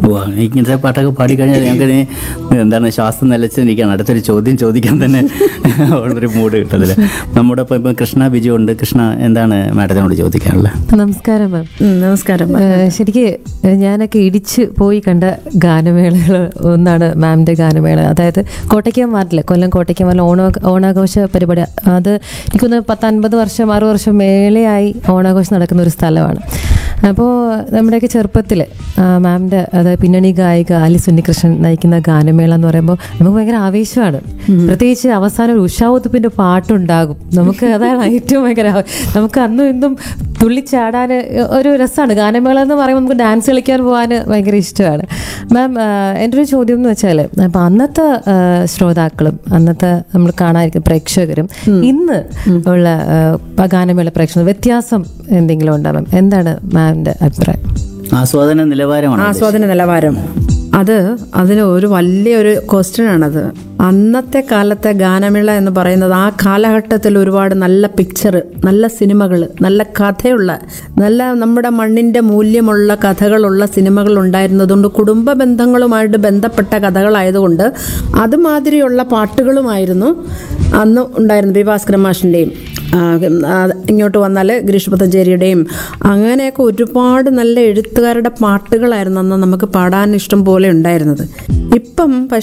ഓ ഇങ്ങനത്തെ പാട്ടൊക്കെ പാടിക്കഴിഞ്ഞാൽ ഞങ്ങൾക്ക് ഇനി എന്താണ് ശ്വാസം നിലച്ച് നിൽക്കുകയാണ് അടുത്തൊരു ചോദ്യം ചോദിക്കാൻ തന്നെ ഒരു മൂഡ് കിട്ടത്തില്ല നമ്മുടെ ഒപ്പം ഇപ്പം കൃഷ്ണ ബിജു ഉണ്ട് കൃഷ്ണ എന്താണ് മാഡത്തിനോട് ചോദിക്കാനുള്ളത് നമസ്കാരം മാം ഉം, നമസ്കാരം ഏഹ് ശരിക്ക് ഞാനൊക്കെ ഇടിച്ച് പോയി കണ്ട ഗാനമേളകൾ ഒന്നാണ് മാമിൻ്റെ ഗാനമേള അതായത് കോട്ടയ്ക്കൽ മാറില്ല കൊല്ലം കോട്ടയ്ക്കൽ മാറിൽ ഓണ ഓണാഘോഷ പരിപാടി അത് എനിക്കൊന്ന് പത്തൻപത് വർഷം അറുപത് വർഷം മേലെയായി ഓണാഘോഷം നടക്കുന്ന ഒരു സ്ഥലമാണ് അപ്പോൾ നമ്മുടെയൊക്കെ ചെറുപ്പത്തിൽ മാമിൻ്റെ അതായത് പിന്നണി ഗായിക അലി സുന്നികൃഷ്ണൻ നയിക്കുന്ന ഗാനമേള എന്ന് പറയുമ്പോൾ നമുക്ക് ഭയങ്കര ആവേശമാണ് പ്രത്യേകിച്ച് അവസാനം ഒരു ഉഷാവുത്തുപ്പിൻ്റെ പാട്ടുണ്ടാകും നമുക്ക് അതാണ് ഏറ്റവും ഭയങ്കര ആ- നമുക്ക് അന്നും ഇന്നും തുള്ളിച്ചാടാൻ ഒരു രസമാണ് ഗാനമേള എന്ന് പറയുമ്പോൾ നമുക്ക് ഡാൻസ് കളിക്കാൻ പോകാൻ ഭയങ്കര ഇഷ്ടമാണ് മാം എൻ്റെ ഒരു ചോദ്യം എന്ന് വെച്ചാൽ അപ്പം അന്നത്തെ ആ, ശ്രോതാക്കളും അന്നത്തെ നമ്മൾ കാണാതിരിക്കുന്ന പ്രേക്ഷകരും ഇന്ന് ഉള്ള ആ, ഗാനമേള പ്രേക്ഷകർ വ്യത്യാസം എന്തെങ്കിലും ഉണ്ടോ മാം എന്താണ് മാമിൻ്റെ അഭിപ്രായം ആസ്വാദന നിലവാരമാണ് ആസ്വാദന നിലവാരം അത് അതിന് ഒരു വലിയൊരു ക്വസ്റ്റ്യൻ ആണത് അന്നത്തെ കാലത്തെ ഗാനമേള എന്ന് പറയുന്നത് ആ കാലഘട്ടത്തിൽ ഒരുപാട് നല്ല പിക്ചർ നല്ല സിനിമകൾ നല്ല കഥയുള്ള നല്ല നമ്മുടെ മണ്ണിൻ്റെ മൂല്യമുള്ള കഥകളുള്ള സിനിമകൾ ഉണ്ടായിരുന്നതുകൊണ്ട് കുടുംബ ബന്ധങ്ങളുമായിട്ട് ബന്ധപ്പെട്ട കഥകളായതുകൊണ്ട് അതുമാതിരിയുള്ള പാട്ടുകളുമായിരുന്നു അന്ന് ഉണ്ടായിരുന്നു ബി ഭാസ്കരൻ മാഷിൻ്റെയും ആ, ആ, ഇങ്ങോട്ട് വന്നാൽ ഗിരീഷ് പത്തഞ്ചേരിയുടെയും അങ്ങനെയൊക്കെ ഒരുപാട് നല്ല എഴുത്തുകാരുടെ പാട്ടുകളായിരുന്നു അന്ന് നമുക്ക് പാടാൻ ഇഷ്ടം പോലെ ഉണ്ടായിരുന്നത് ഇപ്പം പക്ഷേ